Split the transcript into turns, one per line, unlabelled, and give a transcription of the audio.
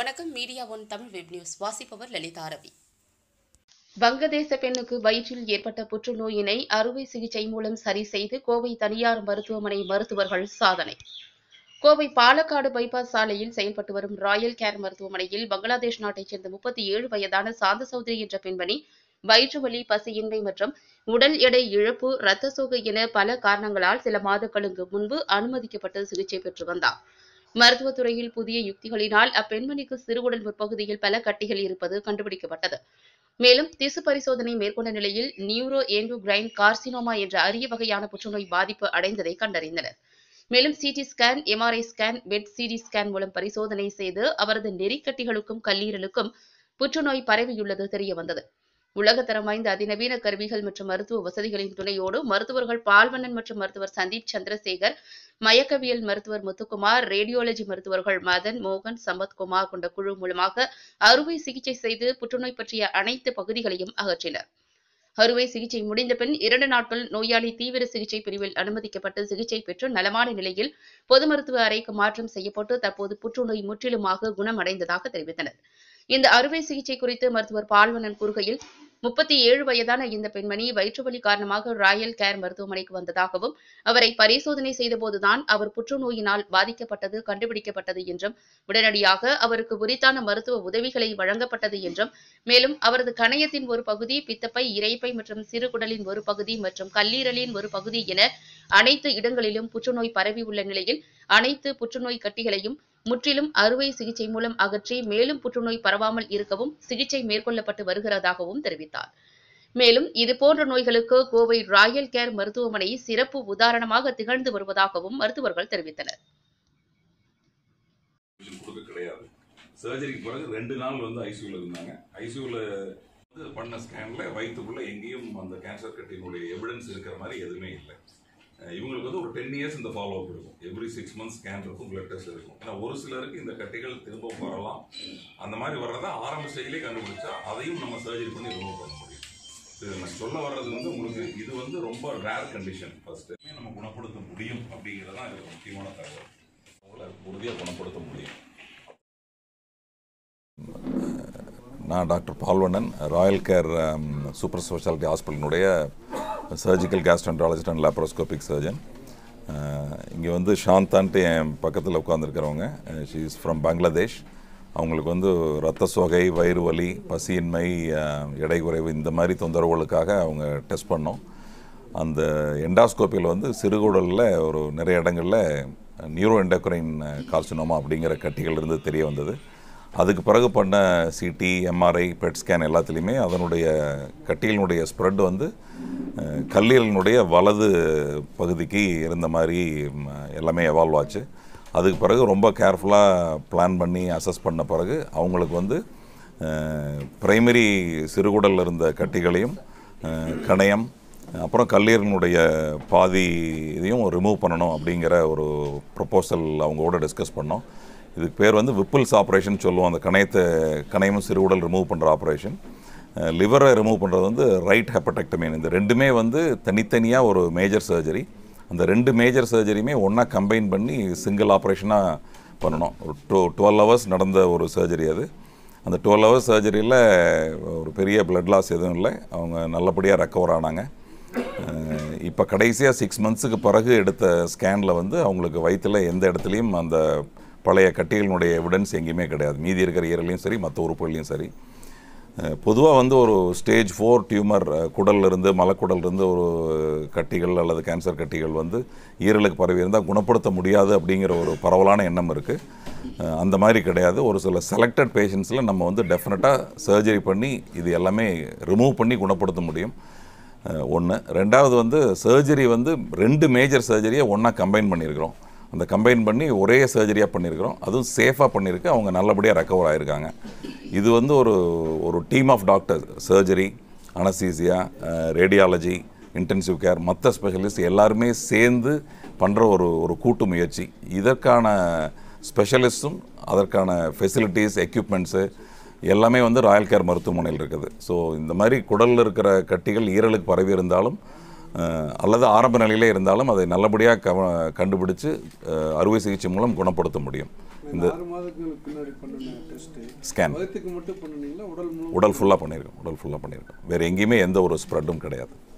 வணக்கம் media one Tamil web news வாசிப்பவர் லலிதா ரவி வங்கதேச பெண்ணுக்கு வயிற்றில் ஏற்பட்ட புற்றுநோயினை அறுவை சிகிச்சை மூலம் சரி செய்து கோவை தனியார் மருத்துவமனை மருத்துவர்கள் சாதனை கோவை பாலக்காடு பைபாஸ் சாலையில் செயல்பட்டு வரும் ராயல் கேர் மருத்துவமனையில் பங்களாதேஷ் நாட்டைச் சேர்ந்த முப்பத்தி ஏழு வயதான சாந்த சௌத்ரி என்ற பெண்மணி வயிற்று வலி பசியின்மை மற்றும் உடல் எடை இழப்பு இரத்த சோகை என பல காரணங்களால் சில மாதங்களுக்கு முன்பு அனுமதிக்கப்பட்டு சிகிச்சை பெற்று வந்தார் மருத்துவத்துறையில் புதிய யுக்திகளினால் அப்பெண்மணிக்கு சிறுகுடல் முற்பகுதியில் பல கட்டிகள் இருப்பது கண்டுபிடிக்கப்பட்டது மேலும் திசு பரிசோதனை மேற்கொண்ட நிலையில் நியூரோ எண்டோகிரைன் கார்சினோமா என்ற அரிய வகையான புற்றுநோய் பாதிப்பு அடைந்ததை கண்டறிந்தனர் மேலும் CT scan MRI scan PET CT scan மூலம் பரிசோதனை செய்து அவரது நெறிக்கட்டிகளுக்கும் கல்லீரலுக்கும் புற்றுநோய் பரவியுள்ளது தெரியவந்தது உலகத்தரம் வாய்ந்த அதிநவீன கருவிகள் மற்றும் மருத்துவ வசதிகளின் துணையோடு மருத்துவர்கள் பால்வண்ணன் மற்றும் மருத்துவர் சந்தீப் சந்திரசேகர் மயக்கவியல் மருத்துவர் முத்துக்குமார் ரேடியோலஜி மருத்துவர்கள் மதன் மோகன் சம்பத்குமார் கொண்ட குழு மூலமாக அறுவை சிகிச்சை செய்து புற்றுநோய் பற்றிய அனைத்து பகுதிகளையும் அகற்றினர் அறுவை சிகிச்சை முடிந்த பின் இரண்டு நாட்கள் நோயாளி தீவிர சிகிச்சை பிரிவில் அனுமதிக்கப்பட்டு சிகிச்சை பெற்று நலமான நிலையில் பொது மருத்துவ அறைக்கு மாற்றம் செய்யப்பட்டு தற்போது புற்றுநோய் முற்றிலுமாக குணமடைந்ததாக தெரிவித்தனர் இந்த அறுவை சிகிச்சை குறித்து மருத்துவர் பால்வனன் கூறுகையில் முப்பத்தி ஏழு வயதான இந்த பெண்மணி வயிற்றுவலி காரணமாக ராயல் கேர் மருத்துவமனைக்கு வந்ததாகவும் அவரை பரிசோதனை செய்தபோதுதான் அவர் புற்றுநோயினால் பாதிக்கப்பட்டது கண்டுபிடிக்கப்பட்டது என்றும் உடனடியாக அவருக்கு உரித்தான மருத்துவ உதவிகளை வழங்கப்பட்டது என்றும் மேலும் அவரது கணையத்தின் ஒரு பகுதி பித்தப்பை இரைப்பை மற்றும் சிறுகுடலின் ஒரு பகுதி மற்றும் கல்லீரலின் ஒரு பகுதி என அனைத்து இடங்களிலும் புற்றுநோய் பரவி உள்ள நிலையில் அனைத்து புற்றுநோய் கட்டிகளையும் முற்றிலும் அறுவை சிகிச்சை மூலம் அகற்றி மேலும் புற்றுநோய் பரவாமல் இருக்கவும் சிகிச்சை மேற்கொள்ளப்பட்டு வருகிறதாகவும் தெரிவித்தார் மேலும் இதுபோன்ற நோய்களுக்கு கோவை ராயல் கேர் மருத்துவமனை சிறப்பு உதாரணமாக திகழ்ந்து வருவதாகவும் மருத்துவர்கள் தெரிவித்தனர்
கொடுக்க கிடையாது சர்ஜரிக்கு பிறகு ரெண்டு நாள் வந்து ஐசியூல இருந்தாங்க ஐசியூல வந்து பண்ண ஸ்கேன்ல வயிற்றுக்குள்ள எங்கேயும் அந்த கேன்சர் கட்டினுடைய எவிடன்ஸ் இருக்கிற மாதிரி எதுவுமே இல்லை அஹ் இவங்களுக்கு வந்து ஒரு டென் இயர்ஸ் இந்த ஃபாலோ அப் இருக்கும் எவ்ரி சிக்ஸ் மந்த்ஸ் ஸ்கேன் இருக்கும் பிளட் டெஸ்ட் இருக்கும் ஏன்னா ஒரு சிலருக்கு இந்த கட்டிகள் திரும்ப வரலாம் அந்த மாதிரி வர்றதை ஆரம்ப ஸ்டேஜ்லேயே கண்டுபிடிச்சா அதையும் நம்ம சர்ஜரி பண்ணி ரிமூவ் பண்ண முடியும் இது நான் சொல்ல வர்றது வந்து உங்களுக்கு இது வந்து ரொம்ப ரேர் கண்டிஷன் ஃபர்ஸ்ட் நம்ம குணப்படுத்த முடியும் அப்படிங்கிறதான் இது முக்கியமான தகவல் உங்களை உறுதியாக குணப்படுத்த முடியும்
நான் doctor Palvannan royal care super speciality ஹாஸ்பிட்டலினுடைய surgical gastroenterologist and laparoscopic surgeon இங்கே வந்து சாந்தான்ட்டு என் பக்கத்தில் உட்காந்துருக்கிறவங்க ஷீ இஸ் ஃப்ரம் பங்களாதேஷ் அவங்களுக்கு வந்து ரத்த சோகை வயிறு வலி பசியின்மை அஹ், எடை குறைவு இந்த மாதிரி தொந்தரவுகளுக்காக அவங்க டெஸ்ட் பண்ணோம் அந்த எண்டாஸ்கோப்பியில் வந்து சிறுகுடலில் ஒரு நிறைய இடங்களில் நியூரோ எண்டோக்ரைன் கார்சினோமா அப்படிங்கிற கட்டிகள் இருந்து தெரிய வந்தது அதுக்கு பிறகு பண்ண சிடி எம்ஆர்ஐ பெட் ஸ்கேன் எல்லாத்துலேயுமே அதனுடைய கட்டிகளினுடைய ஸ்ப்ரெட் வந்து அஹ், கல்லீரலினுடைய வலது பகுதிக்கு இருந்த மாதிரி ம், எல்லாமே எவால்வ் ஆச்சு அதுக்கு பிறகு ரொம்ப கேர்ஃபுல்லாக பிளான் பண்ணி அசஸ் பண்ண பிறகு அவங்களுக்கு வந்து பிரைமரி சிறுகுடலில் இருந்த கட்டிகளையும் அஹ், கணையம் அப்புறம் கல்லீரலினுடைய பாதி இதையும் ரிமூவ் பண்ணணும் அப்படிங்கிற ஒரு ப்ரொப்போசல் அவங்களோட டிஸ்கஸ் பண்ணோம் இதுக்கு பேர் வந்து விப்பிள்ஸ் ஆப்ரேஷன் சொல்லுவோம் அந்த கணையத்தை கணையமும் சிறுகுடல் ரிமூவ் பண்ணுற ஆப்ரேஷன் லிவரை ரிமூவ் பண்ணுறது வந்து ரைட் ஹெப்படெக்டமின் இந்த ரெண்டுமே வந்து தனித்தனியாக ஒரு மேஜர் சர்ஜரி அந்த ரெண்டு மேஜர் சர்ஜரியுமே ஒன்றா கம்பைன் பண்ணி சிங்கிள் ஆப்ரேஷனாக பண்ணணும் ஒரு டூ டுவெல் ஹவர்ஸ் நடந்த ஒரு சர்ஜரி அது அந்த டுவெல் ஹவர்ஸ் சர்ஜரியில் ஒரு பெரிய பிளட் லாஸ் எதுவும் இல்லை அவங்க நல்லபடியாக ரெக்கவர் ஆனாங்க இப்போ கடைசியாக சிக்ஸ் மந்த்ஸுக்கு பிறகு எடுத்த ஸ்கேனில் வந்து அவங்களுக்கு வயிற்றில் எந்த இடத்துலையும் அந்த பழைய கட்டிகளினுடைய எவிடன்ஸ் எங்கேயுமே கிடையாது மீதி இருக்கிற ஈரலையும் சரி மற்ற உறுப்புகளையும் சரி பொதுவாக வந்து ஒரு ஸ்டேஜ் ஃபோர் டியூமர் குடல்ல இருந்து மலக்குடல்ல இருந்து ஒரு கட்டிகள் அல்லது கேன்சர் கட்டிகள் வந்து ஈரலுக்கு பரவி இருந்தால் குணப்படுத்த முடியாது அப்படிங்கிற ஒரு பரவலான எண்ணம் இருக்குது அந்த மாதிரி கிடையாது ஒரு சில செலக்டட் பேஷண்ட்ஸில் நம்ம வந்து டெஃபினட்டாக சர்ஜரி பண்ணி இது எல்லாமே ரிமூவ் பண்ணி குணப்படுத்த முடியும் ஒன்று ரெண்டாவது வந்து சர்ஜரி வந்து ரெண்டு மேஜர் சர்ஜரியை ஒன்றா கம்பைன் பண்ணியிருக்கிறோம் அந்த கம்பைன் பண்ணி ஒரே சர்ஜரியாக பண்ணியிருக்கிறோம் அதுவும் சேஃபாக பண்ணியிருக்கு அவங்க நல்லபடியாக ரெக்கவர் ஆகிருக்காங்க இது வந்து ஒரு ஒரு team of doctors surgery anaesthesia radiology intensive care மற்ற ஸ்பெஷலிஸ்ட் எல்லாருமே சேர்ந்து பண்ணுற ஒரு ஒரு கூட்டு முயற்சி இதற்கான ஸ்பெஷலிஸ்ட்டும் அதற்கான ஃபெசிலிட்டிஸ் எக்யூப்மெண்ட்ஸு எல்லாமே வந்து ராயல் கேர் மருத்துவமனையில் இருக்குது ஸோ இந்த மாதிரி குடலில் இருக்கிற கட்டிகள் ஈரலுக்கு பரவி இருந்தாலும் அஹ், அல்லது ஆரம்ப நிலையிலே இருந்தாலும் அதை நல்லபடியாக கவ கண்டுபிடிச்சு அஹ், அறுவை சிகிச்சை மூலம் குணப்படுத்த முடியும்
இந்த ஆறு மாதங்களுக்கு பின்னாடி பண்ணின டெஸ்ட்டு
ஸ்கேன்
வயிற்றுக்கு மட்டும் பண்ணுனீங்களா உடல் முழு
உடல் ஃபுல்லாக பண்ணியிருக்கோம் உடல் ஃபுல்லாக பண்ணியிருக்கோம் வேறு எங்கேயுமே எந்த ஒரு ஸ்ப்ரெட்டும் கிடையாது